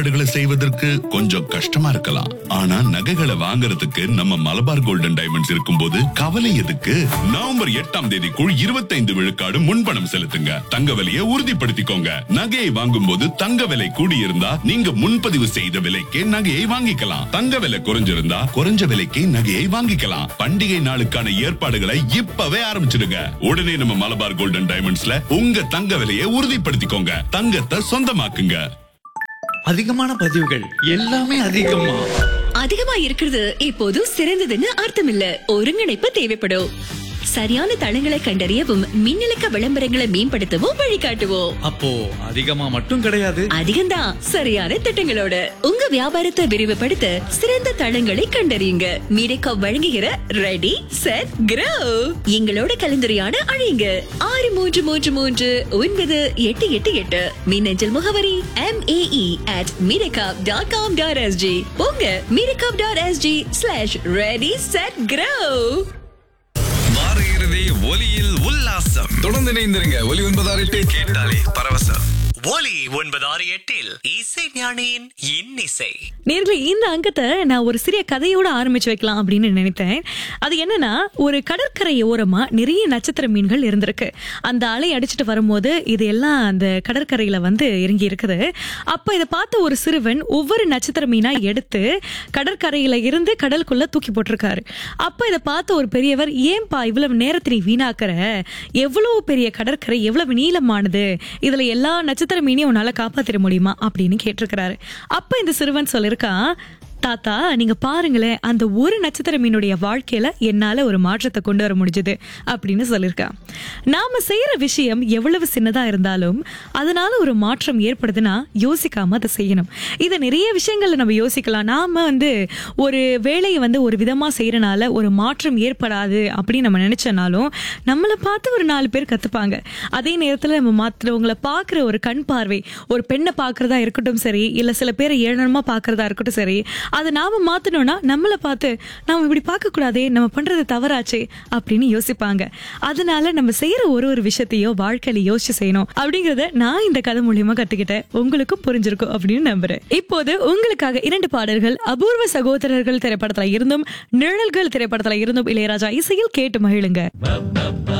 ஏற்பாடுகளை செய்வதற்கு கொஞ்சம் கஷ்டமா இருக்கலாம் ஆனா நகைகளை வாங்குறதுக்கு நம்ம மலபார் கோல்டன் டைமண்ட்ஸ் இருக்கும்போது கவலை எதுக்கு நவம்பர் எட்டாம் தேதிக்குள் இருபத்தைந்து விழுக்காடு முன்பணம் செலுத்துங்க தங்க விலையை உறுதிப்படுத்திக்கோங்க நகையை வாங்கும் போது தங்க விலை கூடியிருந்தா நீங்க முன்பதிவு செய்த விலைக்கே நகையை வாங்கிக்கலாம் தங்க விலை குறைஞ்சிருந்தா குறைஞ்ச விலைக்கு நகையை வாங்கிக்கலாம் பண்டிகை நாளுக்கான ஏற்பாடுகளை இப்பவே ஆரம்பிச்சிடுங்க உடனே நம்ம மலபார் கோல்டன் டைமண்ட்ஸ்ல உங்க தங்க விலையை உறுதிப்படுத்திக்கோங்க தங்கத்தை சொந்தமாக்குங்க அதிகமான பதிவுகள் எல்லாமே அதிகமா அதிகமா இருக்கிறது இப்போது சிறந்ததுன்னு அர்த்தமில்ல ஒருங்கிணைப்பு தேவைப்படும் சரியான தளங்களை கண்டறியவும் மின்னலுக்க விளம்பரங்களை மேம்படுத்தவும் வழிகாட்டுவோம் அப்போ அதிகமா மட்டும் கிடையாது அதிகம்தான் சரியான திட்டங்களோட உங்க வியாபாரத்தை விரிவுபடுத்த சிறந்த தளங்களை கண்டறியுங்க மீடிகா வழங்குகிற ரெடி செட் கிரோ எங்களோட கலந்துரையாட அழையுங்க ஆறு மூன்று மூன்று மூன்று ஒன்பது எட்டு எட்டு எட்டு மின்னஞ்சல் முகவரி M AE at medicap dot com dot SG போங்க medicap dot SG slash ready set grow வார இறுதி ஒலியில் உல்லாசம் தொடர்ந்து இணைந்திருங்க ஒலி ஒன்பதாறு எட்டு கேட்டாலே பரவசம் ஒலி ஒன்பது ஆறு எட்டில் இசை ஞானியின் இன்னிசை நேர்ல இந்த அங்கத்தை நான் ஒரு சிறிய கதையோட ஆரம்பிச்சு வைக்கலாம் அப்படின்னு நினைத்தேன் அது என்னன்னா ஒரு கடற்கரை ஓரமா நிறைய நட்சத்திர மீன்கள் இருந்திருக்கு அந்த அலை அடிச்சிட்டு வரும்போது இது எல்லாம் அந்த கடற்கரையில வந்து இறங்கி இருக்குது அப்ப இதை பார்த்த ஒரு சிறுவன் ஒவ்வொரு நட்சத்திர மீனா எடுத்து கடற்கரையில இருந்து கடலுக்குள்ள தூக்கி போட்டிருக்காரு அப்ப இதை பார்த்த ஒரு பெரியவர் ஏன்பா இவ்வளவு நேரத்தை நீ வீணாக்குற எவ்வளவு பெரிய கடற்கரை எவ்வளவு நீளமானது இதுல எல்லா நட்சத்திர மீனையும் உன்னால காப்பாத்திட முடியுமா அப்படின்னு கேட்டிருக்கிறாரு அப்ப இந்த சிறுவன் சொல்லிருக்கான் தாத்தா நீங்க பாருங்களேன் அந்த ஒரு நட்சத்திர மீனுடைய வாழ்க்கையில என்னால ஒரு மாற்றத்தை கொண்டு வர முடிஞ்சது அப்படின்னு சொல்லியிருக்கான் நாம செய்யற விஷயம் எவ்வளவு சின்னதா இருந்தாலும் அதனால ஒரு மாற்றம் ஏற்படுதுன்னா யோசிக்காம அதை செய்யணும் இதை நிறைய விஷயங்கள்ல நம்ம யோசிக்கலாம் நாம வந்து ஒரு வேலையை வந்து ஒரு விதமா செய்யறனால ஒரு மாற்றம் ஏற்படாது அப்படின்னு நம்ம நினைச்சனாலும் நம்மளை பார்த்து ஒரு நாலு பேர் கத்துப்பாங்க அதே நேரத்துல நம்ம மற்றவங்களை பார்க்குற ஒரு கண் பார்வை ஒரு பெண்ணை பார்க்கறதா இருக்கட்டும் சரி இல்ல சில பேரை ஏழனமா பார்க்கறதா இருக்கட்டும் சரி அதை நாம மாத்தணும்னா நம்மளை பார்த்து நாம இப்படி பார்க்க கூடாதே நம்ம பண்றது தவறாச்சே அப்படின்னு யோசிப்பாங்க அதனால நம்ம செய்யற ஒரு ஒரு விஷயத்தையும் வாழ்க்கையில யோசிச்சு செய்யணும் அப்படிங்கறத நான் இந்த கதை மூலியமா கத்துக்கிட்டேன் உங்களுக்கும் புரிஞ்சிருக்கும் அப்படின்னு நம்புறேன் இப்போது உங்களுக்காக இரண்டு பாடல்கள் அபூர்வ சகோதரர்கள் திரைப்படத்துல இருந்தும் நிழல்கள் திரைப்படத்துல இருந்தும் இளையராஜா இசையில் கேட்டு மகிழுங்க